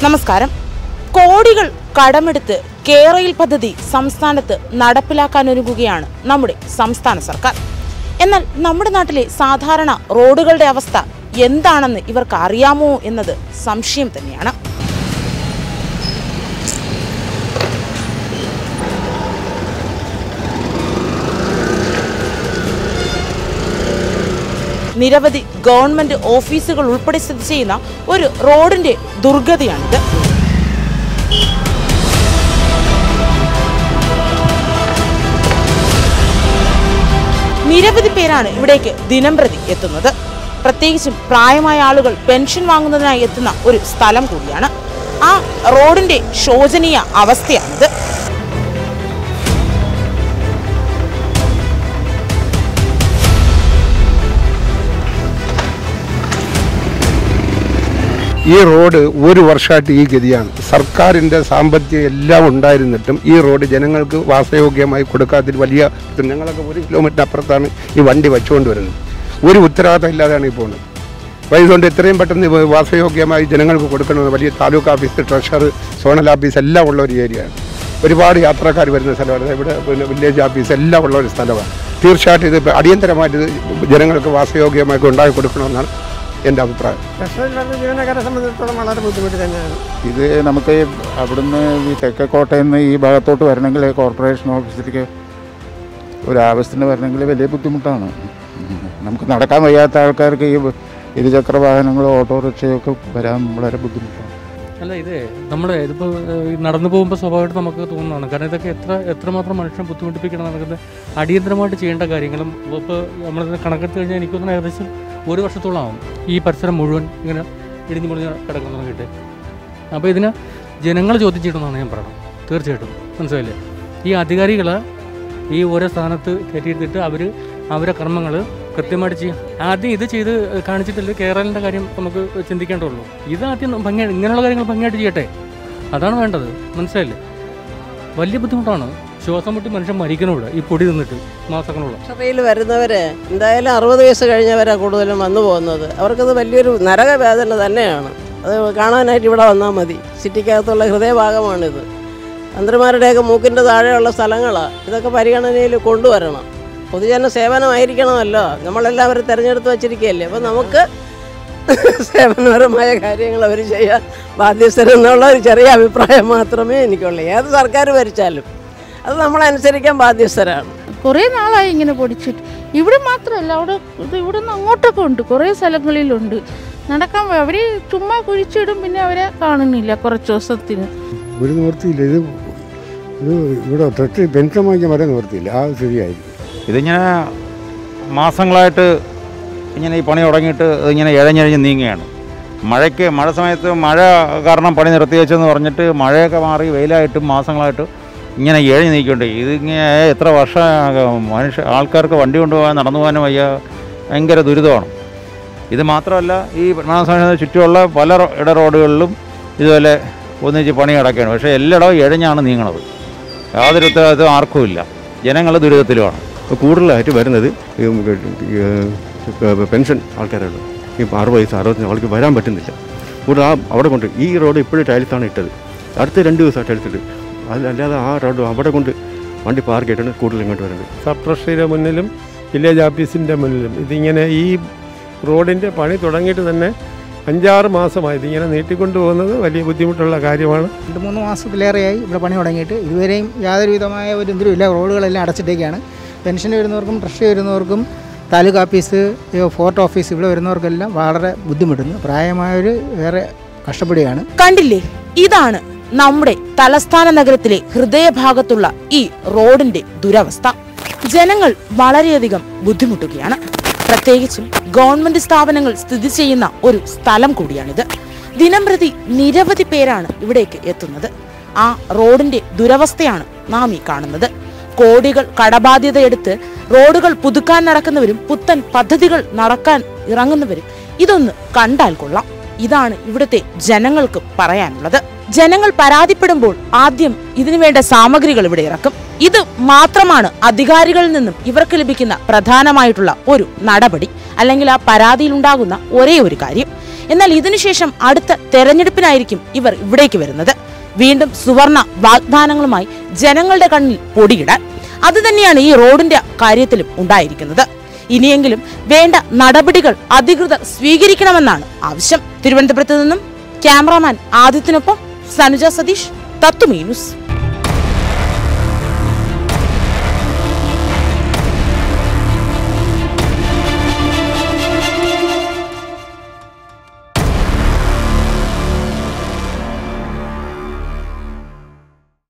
നമസ്കാരം കോടികൾ കടമെടുത്ത് കേരയിൽ പദ്ധതി സംസ്ഥാനത്ത് നടപ്പിലാക്കാനൊരുങ്ങുകയാണ് നമ്മുടെ സംസ്ഥാന സർക്കാർ എന്നാൽ നമ്മുടെ നാട്ടിലെ സാധാരണ റോഡുകളുടെ അവസ്ഥ എന്താണെന്ന് ഇവർക്ക് അറിയാമോ എന്നത് സംശയം തന്നെയാണ് നിരവധി ഗവൺമെന്റ് ഓഫീസുകൾ ഉൾപ്പെടെ സ്ഥിതി ചെയ്യുന്ന ഒരു റോഡിന്റെ ദുർഗതിയാണിത് നിരവധി പേരാണ് ഇവിടേക്ക് ദിനംപ്രതി എത്തുന്നത് പ്രത്യേകിച്ചും പ്രായമായ ആളുകൾ പെൻഷൻ വാങ്ങുന്നതിനായി എത്തുന്ന ഒരു സ്ഥലം കൂടിയാണ് ആ റോഡിന്റെ ശോചനീയ അവസ്ഥയാണിത് ഈ റോഡ് ഒരു വർഷമായിട്ട് ഈ ഗതിയാണ് സർക്കാരിൻ്റെ സാമ്പത്തികം എല്ലാം ഉണ്ടായിരുന്നിട്ടും ഈ റോഡ് ജനങ്ങൾക്ക് വാസയോഗ്യമായി കൊടുക്കാത്തൊരു വലിയ ഇത് ഞങ്ങളൊക്കെ ഒരു കിലോമീറ്റർ അപ്പുറത്താണ് ഈ വണ്ടി വെച്ചുകൊണ്ട് വരുന്നത് ഒരു ഉത്തരവാദിത്തം ഇല്ലാതെയാണ് ഈ പോകുന്നത് അപ്പോൾ ഇതുകൊണ്ട് എത്രയും പെട്ടെന്ന് ഇത് വാസയോഗ്യമായി ജനങ്ങൾക്ക് കൊടുക്കണമെന്ന് വലിയ taluk office treasury zonal office എല്ലാം ഉള്ള ഒരു ഏരിയയാണ് ഒരുപാട് യാത്രക്കാർ വരുന്ന സ്ഥലമാണ് ഇവിടെ പിന്നെ വില്ലേജ് ഓഫീസ് എല്ലാം ഉള്ള ഒരു സ്ഥലമാണ് തീർച്ചയായിട്ടും ഇത് അടിയന്തരമായിട്ട് ഇത് ജനങ്ങൾക്ക് വാസയോഗ്യമായി ഉണ്ടാക്കി കൊടുക്കണമെന്നാണ് എൻ്റെ അഭിപ്രായം കർഷകരിലുള്ള ജീവനക്കാരെ സംബന്ധിച്ചിടത്തോളം വളരെ ബുദ്ധിമുട്ട് തന്നെയാണ് ഇത് നമുക്ക് ഈ അവിടുന്ന് ഈ തെക്കേക്കോട്ടയിൽ നിന്ന് ഈ ഭാഗത്തോട്ട് വരണമെങ്കിൽ കോർപ്പറേഷൻ ഓഫീസിലേക്ക് ഒരു ആവശ്യത്തിന് വരണമെങ്കിൽ വലിയ ബുദ്ധിമുട്ടാണ് നമുക്ക് നടക്കാൻ വയ്യാത്ത ആൾക്കാർക്ക് ഈ ഇരുചക്ര വാഹനങ്ങളോ ഓട്ടോറിക്ഷയോ ഒക്കെ വരാൻ വളരെ ബുദ്ധിമുട്ടാണ് അല്ല ഇത് നമ്മൾ ഇതിപ്പോൾ നടന്നു പോകുമ്പോൾ സ്വാഭാവികമായിട്ട് നമുക്ക് തോന്നുന്നതാണ് കാരണം ഇതൊക്കെ എത്ര എത്രമാത്രം മനുഷ്യനെ ബുദ്ധിമുട്ടിപ്പിക്കണം നമുക്ക് അടിയന്തരമായിട്ട് ചെയ്യേണ്ട കാര്യങ്ങളും ഇപ്പോൾ നമ്മൾ കണക്കെടുത്ത് കഴിഞ്ഞാൽ എനിക്ക് തോന്നുന്നു ഏകദേശം ഒരു വർഷത്തോളം ആവും ഈ പരിസരം മുഴുവൻ ഇങ്ങനെ ഇടിഞ്ഞു മുറിഞ്ഞ് കിടക്കുന്നു തുടങ്ങിയിട്ട് അപ്പോൾ ഇതിന് ജനങ്ങൾ ചോദ്യം ചെയ്യണമെന്നാണ് ഞാൻ പറയണം തീർച്ചയായിട്ടും മനസ്സിലായില്ലേ ഈ അധികാരികൾ ഈ ഓരോ സ്ഥാനത്ത് കയറ്റിയിരുത്തിട്ട് അവർ അവരെ കർമ്മങ്ങൾ കൃത്യമായിട്ട് ചെയ്യും ആദ്യം ഇത് ചെയ്ത് കാണിച്ചിട്ടില്ല കേരളിൻ്റെ കാര്യം നമുക്ക് ചിന്തിക്കേണ്ടുള്ളൂ ഇത് ആദ്യം ഭംഗിയായിട്ട് ഇങ്ങനെയുള്ള കാര്യങ്ങൾ ഭംഗിയായിട്ട് ചെയ്യട്ടെ അതാണ് വേണ്ടത് മനസ്സിലായില്ലേ വലിയ ബുദ്ധിമുട്ടാണ് ശ്വാസം മുട്ടി മനുഷ്യൻ മരിക്കണൂടെ ഈ പൊടി നിന്നിട്ട് മാസങ്ങളോളം ക്ഷതയിൽ വരുന്നവര് എന്തായാലും അറുപത് വയസ്സ് കഴിഞ്ഞവരാണ് കൂടുതലും വന്നു പോകുന്നത് അവർക്കത് വലിയൊരു നരകവേദന തന്നെയാണ് അത് കാണാനായിട്ട് ഇവിടെ വന്നാൽ മതി സിറ്റിക്കകത്തുള്ള ഹൃദയഭാഗമാണിത് മന്ത്രിമാരുടെയൊക്കെ മൂക്കിൻ്റെ താഴെയുള്ള സ്ഥലങ്ങളാണ് ഇതൊക്കെ പരിഗണനയിൽ കൊണ്ടുവരണം പൊതുജന സേവനമായിരിക്കണമല്ലോ നമ്മളെല്ലാവരും തിരഞ്ഞെടുത്ത് വച്ചിരിക്കുകയല്ലേ അപ്പോൾ നമുക്ക് സേവനപരമായ കാര്യങ്ങൾ അവർ ചെയ്യാൻ ബാധ്യസ്ഥരെന്നുള്ള ഒരു ചെറിയ അഭിപ്രായം മാത്രമേ എനിക്കുള്ളൂ ഏത് സർക്കാർ ഭരിച്ചാലും അത് നമ്മളനുസരിക്കാൻ ബാധ്യസ്ഥരാണ് കുറേ നാളായി ഇങ്ങനെ പൊടിച്ചിട്ട് ഇവിടെ മാത്രമല്ല അവിടെ ഇത് ഇവിടെ നിന്ന് അങ്ങോട്ടൊക്കെ ഉണ്ട് കുറേ സ്ഥലങ്ങളിലുണ്ട് നടക്കാൻ അവർ ചുമ്മാ കുഴിച്ചിടും പിന്നെ അവരെ കാണുന്നില്ല കുറച്ച് ദിവസത്തിന് ഒരു നിവൃത്തിയില്ല ഇത് ഇത് ഇവിടെ തൊട്ട് പെൻഷൻ വാങ്ങിക്കാൻ വരെ നിവൃത്തിയില്ല ആ സ്ഥിതിയായിരിക്കും ഇതിങ്ങനെ മാസങ്ങളായിട്ട് ഇങ്ങനെ ഈ പണി തുടങ്ങിയിട്ട് ഇങ്ങനെ ഇഴഞ്ഞിഴഞ്ഞ് നീങ്ങുകയാണ് മഴയ്ക്ക് മഴ സമയത്ത് മഴ കാരണം പണി നിർത്തി വെച്ചെന്ന് പറഞ്ഞിട്ട് മഴയൊക്കെ മാറി വെയിലായിട്ടും മാസങ്ങളായിട്ട് ഇങ്ങനെ ഇഴഞ്ഞ് നീക്കുന്നുണ്ട് ഇതിങ്ങനെ എത്ര വർഷം മനുഷ്യ ആൾക്കാർക്ക് വണ്ടി കൊണ്ടുപോകാൻ നടന്നു പോകാനും വയ്യ ഭയങ്കര ദുരിതമാണ് ഇത് മാത്രമല്ല ഈ പത്മനാഭസ്വാമി ചുറ്റുമുള്ള പല റോ- ഇട റോഡുകളിലും ഇതുപോലെ ഒന്നിച്ച് പണി കിടക്കുകയാണ് പക്ഷേ എല്ലായിടവും ഇഴഞ്ഞാണ് നീങ്ങണത് യാതൊരു ഉത്തരവാദിത്വം ആർക്കുമില്ല ജനങ്ങൾ ദുരിതത്തിലുമാണ് ഇപ്പോൾ കൂടുതലായിട്ട് വരുന്നത് ഈ ഈ, ഏ, പെൻഷൻ ആൾക്കാരാണ് ഇപ്പോൾ അറുപത് വയസ്സ് അറുപത്തഞ്ച് ആൾക്ക് വരാൻ പറ്റുന്നില്ല കൂടുതൽ ആ അവിടെ കൊണ്ട് ഈ റോഡ് ഇപ്പോഴും ടൈൽസാണ് ഇട്ടത് അടുത്ത രണ്ട് ദിവസം ടൈൽസ് ഇട്ട് അല്ലാതെ ആ റോഡ് അവിടെ കൊണ്ട് വണ്ടി പാർക്ക് ചെയ്തിട്ടാണ് കൂടുതൽ ഇങ്ങോട്ട് വരുന്നത് സബ് ട്രഷറിയുടെ മുന്നിലും വില്ലേജ് ഓഫീസിൻ്റെ മുന്നിലും ഇതിങ്ങനെ ഈ റോഡിൻ്റെ പണി തുടങ്ങിയിട്ട് തന്നെ അഞ്ചാറ് മാസമായി ഇതിങ്ങനെ നീട്ടിക്കൊണ്ടു പോകുന്നത് വലിയ ബുദ്ധിമുട്ടുള്ള കാര്യമാണ് രണ്ട് മൂന്ന് മാസത്തിലേറെയായി ഇവിടെ പണി തുടങ്ങിയിട്ട് ഇതുവരെയും യാതൊരു വിധമായ ഒരു ഇതിലും ഇല്ല റോഡുകളെല്ലാം അടച്ചിട്ടേക്കാണ് പെൻഷൻ വരുന്നവർക്കും ട്രഷറി വരുന്നവർക്കും താലൂക്ക് ഓഫീസ് ഈ ഫോർട്ട് ഓഫീസ് ഇവിടെ വരുന്നവർക്കെല്ലാം വളരെ ബുദ്ധിമുട്ടുന്നു പ്രായമായവർ വേറെ കഷ്ടപ്പെടുകയാണ് കണ്ടില്ലേ ഇതാണ് നമ്മുടെ തലസ്ഥാന നഗരത്തിലെ ഹൃദയഭാഗത്തുള്ള ഈ റോഡിന്റെ ദുരവസ്ഥ ജനങ്ങൾ വളരെയധികം ബുദ്ധിമുട്ടുകയാണ് പ്രത്യേകിച്ചും ഗവൺമെന്റ് സ്ഥാപനങ്ങൾ സ്ഥിതി ചെയ്യുന്ന ഒരു സ്ഥലം കൂടിയാണിത് ദിനംപ്രതി നിരവധി പേരാണ് ഇവിടേക്ക് എത്തുന്നത് ആ റോഡിന്റെ ദുരവസ്ഥയാണ് നാം ഈ കാണുന്നത് കോടികൾ കടബാധ്യത എടുത്ത് റോഡുകൾ പുതുക്കാൻ നടക്കുന്നവരും പുത്തൻ പദ്ധതികൾ നടക്കാൻ ഇറങ്ങുന്നവരും ഇതൊന്ന് കണ്ടാൽ കൊള്ളാം ഇതാണ് ഇവിടുത്തെ ജനങ്ങൾക്ക് പറയാനുള്ളത് ജനങ്ങൾ പരാതിപ്പെടുമ്പോൾ ആദ്യം ഇതിനു വേണ്ട സാമഗ്രികൾ ഇവിടെ ഇറക്കും ഇത് മാത്രമാണ് അധികാരികളിൽ നിന്നും ഇവർക്ക് ലഭിക്കുന്ന പ്രധാനമായിട്ടുള്ള ഒരു നടപടി അല്ലെങ്കിൽ ആ പരാതിയിൽ ഉണ്ടാകുന്ന ഒരേ ഒരു കാര്യം എന്നാൽ ഇതിനുശേഷം അടുത്ത തെരഞ്ഞെടുപ്പിനായിരിക്കും ഇവർ ഇവിടേക്ക് വരുന്നത് വീണ്ടും സുവർണ വാഗ്ദാനങ്ങളുമായി ജനങ്ങളുടെ കണ്ണിൽ പൊടിയിടാൻ അത് തന്നെയാണ് ഈ റോഡിന്റെ കാര്യത്തിലും ഉണ്ടായിരിക്കുന്നത് ഇനിയെങ്കിലും വേണ്ട നടപടികൾ അധികൃതർ സ്വീകരിക്കണമെന്നാണ് ആവശ്യം തിരുവനന്തപുരത്ത് നിന്നും ക്യാമറാമാൻ ആദിത്യനൊപ്പം സനുജ സതീഷ് തത്തുമീ ന്യൂസ്